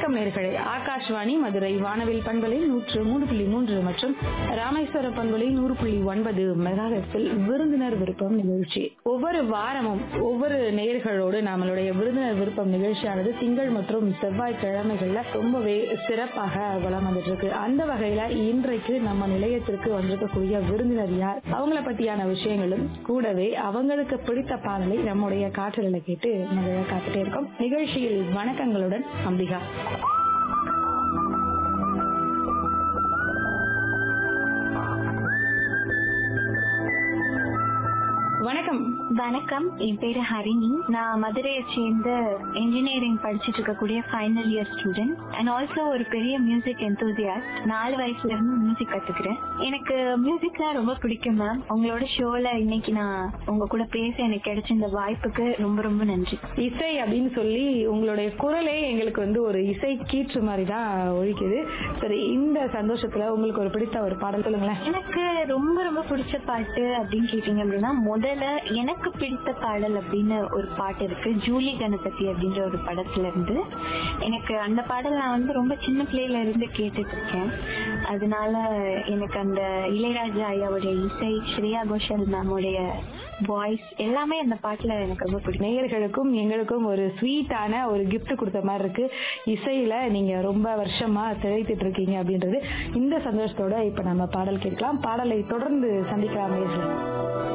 வணக்கம் நேர்களே ஆகாஷ்வாணி மதுரை வானவில் பண்பலை நூற்று மூணு புள்ளி மூன்று மற்றும் ராமேஸ்வர பண்பலை நூறு புள்ளி ஒன்பது மெகாஹெட்ஸில் விருந்தினர் விருப்பம் நிகழ்ச்சி ஒவ்வொரு வாரமும் ஒவ்வொரு நேர்களோடு நம்மளுடைய விருந்தினர் விருப்பம் நிகழ்ச்சியானது திங்கள் மற்றும் செவ்வாய் கிழமைகள்ல ரொம்பவே சிறப்பாக வளம் வந்துட்டு இருக்கு அந்த வகையில இன்றைக்கு நம்ம நிலையத்திற்கு வந்திருக்கக்கூடிய விருந்தினர் யார் அவங்கள பத்தியான விஷயங்களும் கூடவே அவங்களுக்கு பிடித்த பாடலை நம்முடைய காற்றலில் கேட்டு மகிழ காத்துட்டே இருக்கோம் நிகழ்ச்சியில் வணக்கங்களுடன் அம்பிகா வணக்கம் வணக்கம் என் பேரு ஹரிணி நான் மதுரையை சேர்ந்த இன்ஜினியரிங் படிச்சுட்டு இருக்கக்கூடிய final year student and also ஒரு பெரிய மியூசிக் எந்தூசியாஸ்ட் நாலு வயசுல இருந்து மியூசிக் கத்துக்கிறேன் எனக்கு மியூசிக்லாம் ரொம்ப பிடிக்கும் மேம் உங்களோட ஷோல இன்னைக்கு நான் உங்க கூட பேச எனக்கு கிடைச்ச இந்த வாய்ப்புக்கு ரொம்ப ரொம்ப நன்றி இசை அப்படின்னு சொல்லி உங்களுடைய குரலே எங்களுக்கு வந்து ஒரு இசை கீற்று மாதிரி தான் ஒழிக்குது சரி இந்த சந்தோஷத்துல உங்களுக்கு ஒரு பிடித்த ஒரு பாடல் சொல்லுங்களேன் எனக்கு ரொம்ப ரொம்ப பிடிச்ச பாட்டு அப்படின்னு கேட்டீங்க அப்படின்னா முதல்ல எனக்கு பிடித்த பாடல் அப்படின்னு ஒரு பாட்டு இருக்கு ஜூலி கணபதி அப்படின்ற ஒரு படத்துல இருந்து எனக்கு அந்த பாடல் நான் வந்து ரொம்ப சின்ன பிள்ளையில இருந்து கேட்டுட்டு இருக்கேன் அதனால எனக்கு அந்த இளையராஜா ஐயாவுடைய இசை ஸ்ரேயா கோஷல் மேமுடைய வாய்ஸ் எல்லாமே அந்த பாட்டுல எனக்கு ரொம்ப பிடிக்கும் நேயர்களுக்கும் எங்களுக்கும் ஒரு ஸ்வீட்டான ஒரு gift கொடுத்த மாதிரி இருக்கு இசையில நீங்க ரொம்ப வருஷமா திளைத்துட்டு இருக்கீங்க அப்படின்றது இந்த சந்தோஷத்தோட இப்ப நம்ம பாடல் கேட்கலாம் பாடலை தொடர்ந்து சந்திக்கலாம் நேயர்களே.